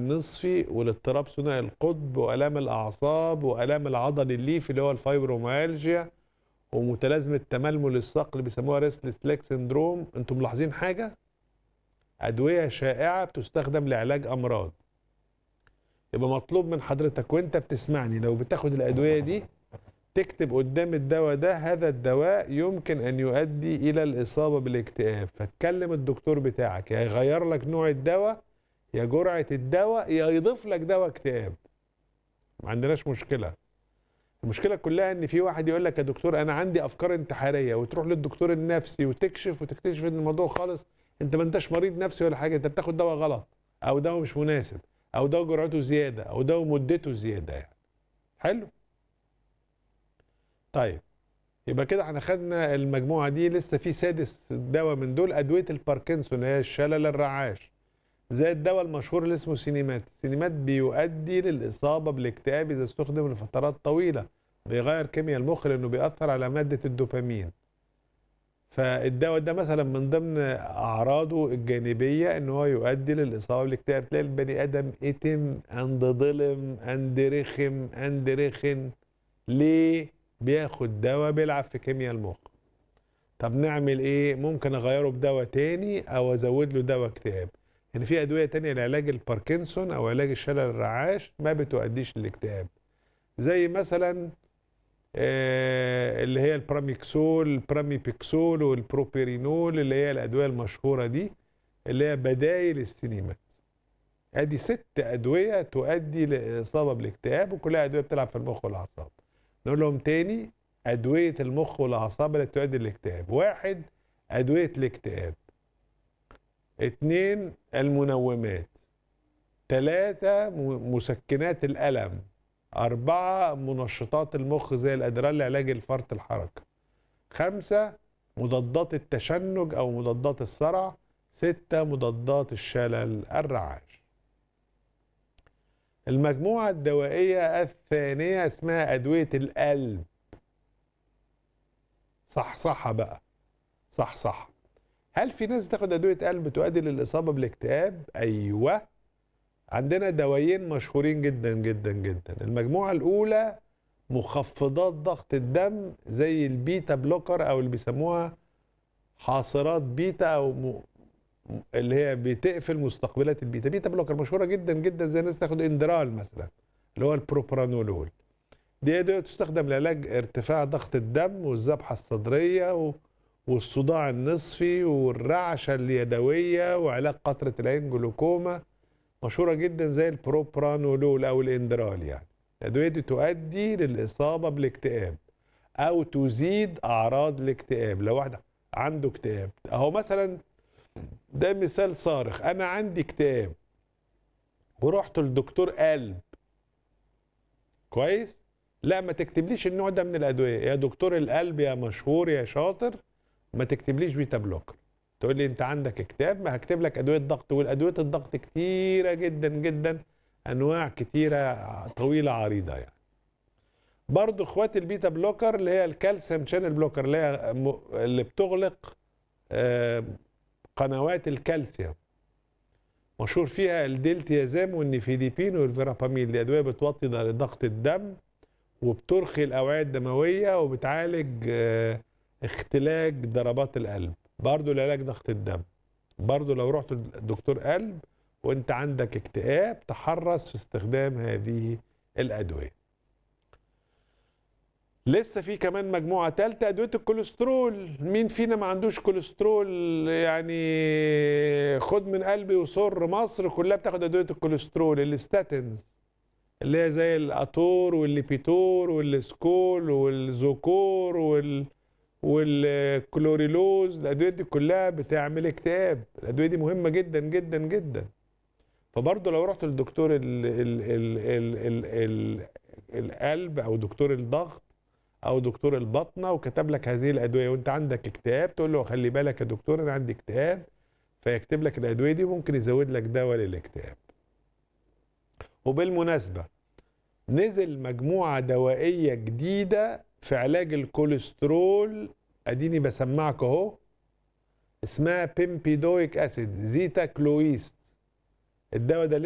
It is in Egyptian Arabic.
النصفي والاضطراب ثنائي القطب والام الاعصاب والام العضل الليفي اللي هو الفايبروميالجيا ومتلازمه تململ الساق اللي بيسموها ريستلس ليك سندروم انتم ملاحظين حاجه ادويه شائعه بتستخدم لعلاج امراض يبقى مطلوب من حضرتك وانت بتسمعني لو بتاخد الادويه دي تكتب قدام الدواء ده هذا الدواء يمكن ان يؤدي الى الاصابه بالاكتئاب فتكلم الدكتور بتاعك يا يغير لك نوع الدواء يا جرعه الدواء يا يضيف لك دواء اكتئاب ما عندناش مشكله المشكله كلها ان في واحد يقول لك يا دكتور انا عندي افكار انتحاريه وتروح للدكتور النفسي وتكشف وتكتشف ان الموضوع خالص انت ما انتش مريض نفسي ولا حاجه انت بتاخد دواء غلط او دواء مش مناسب او دواء جرعته زياده او دواء مدته زياده يعني حلو طيب يبقى كده احنا خدنا المجموعه دي لسه في سادس دواء من دول ادويه الباركنسون هي الشلل الرعاش زي الدواء المشهور اللي اسمه سينيمات السينيمات بيؤدي للاصابه بالاكتئاب اذا استخدم لفترات طويله بيغير كيمياء المخ لانه بيأثر على ماده الدوبامين فالدواء ده مثلا من ضمن اعراضه الجانبيه ان هو يؤدي للاصابه بالاكتئاب تلاقي البني ادم اتم اند ظلم اند رخم اند رخن ليه بياخد دواء بيلعب في كيمياء المخ طب نعمل ايه ممكن اغيره بدواء تاني او ازود له دواء اكتئاب يعني في ادويه تانية لعلاج الباركنسون او علاج الشلل الرعاش ما بتؤديش للاكتئاب زي مثلا آه اللي هي البراميكسول البراميبيكسول والبروبيرينول اللي هي الادويه المشهوره دي اللي هي بدايل السينيمات ادي ست ادويه تؤدي لاصابه بالاكتئاب وكلها ادويه بتلعب في المخ والاعصاب نقول لهم تاني ادويه المخ والاعصاب اللي تؤدي للاكتئاب واحد ادويه الاكتئاب اتنين المنومات تلاتة مسكنات الألم أربعة منشطات المخ زي الأدرال لعلاج الفرط الحركة خمسة مضادات التشنج أو مضادات الصرع ستة مضادات الشلل الرعاش المجموعة الدوائية الثانية اسمها أدوية القلب صح صح بقى صح صح هل في ناس بتاخد أدوية قلب تؤدي للإصابة بالاكتئاب؟ أيوة عندنا دوايين مشهورين جدا جدا جدا المجموعة الأولى مخفضات ضغط الدم زي البيتا بلوكر أو اللي بيسموها حاصرات بيتا أو م... اللي هي بتقفل مستقبلات البيتا بيتا بلوكر مشهوره جدا جدا زي الناس تاخد اندرال مثلا اللي هو البروبرانولول دي ادويه تستخدم لعلاج ارتفاع ضغط الدم والذبحه الصدريه و... والصداع النصفي والرعشه اليدويه وعلاج قطره العين جلوكوما مشهوره جدا زي البروبرانولول او الاندرال يعني الادويه دي تؤدي للاصابه بالاكتئاب او تزيد اعراض الاكتئاب لو واحد عنده اكتئاب اهو مثلا ده مثال صارخ انا عندي اكتئاب ورحت لدكتور قلب كويس لا ما تكتبليش النوع ده من الادويه يا دكتور القلب يا مشهور يا شاطر ما تكتبليش بيتا بلوكر تقول لي انت عندك اكتئاب ما هكتب لك ادويه ضغط والادويه الضغط كتيره جدا جدا انواع كتيره طويله عريضه يعني برضو اخوات البيتا بلوكر اللي هي الكالسيوم شانل بلوكر اللي هي اللي بتغلق آه قنوات الكالسيوم مشهور فيها الدلتيازام والنيفيديبين والفيرابامين دي ادويه بتوطي ضغط الدم وبترخي الاوعيه الدمويه وبتعالج اه اختلاج ضربات القلب برضه لعلاج ضغط الدم برضه لو رحت لدكتور قلب وانت عندك اكتئاب تحرص في استخدام هذه الادويه لسه في كمان مجموعة تالتة أدوية الكوليسترول مين فينا ما عندوش كوليسترول يعني خد من قلبي وصر مصر كلها بتاخد أدوية الكوليسترول الستاتينز اللي هي زي الأتور والليبيتور والسكول والزوكور وال والكلوريلوز الأدوية دي كلها بتعمل اكتئاب الأدوية دي مهمة جدا جدا جدا فبرضه لو رحت للدكتور ال ال ال ال ال ال القلب أو دكتور الضغط او دكتور البطنه وكتب لك هذه الادويه وانت عندك اكتئاب تقول له خلي بالك يا دكتور انا عندي اكتئاب فيكتب لك الادويه دي ممكن يزود لك دواء للاكتئاب وبالمناسبه نزل مجموعه دوائيه جديده في علاج الكوليسترول اديني بسمعك اهو اسمها بيمبيدويك اسيد زيتا كلويست الدواء ده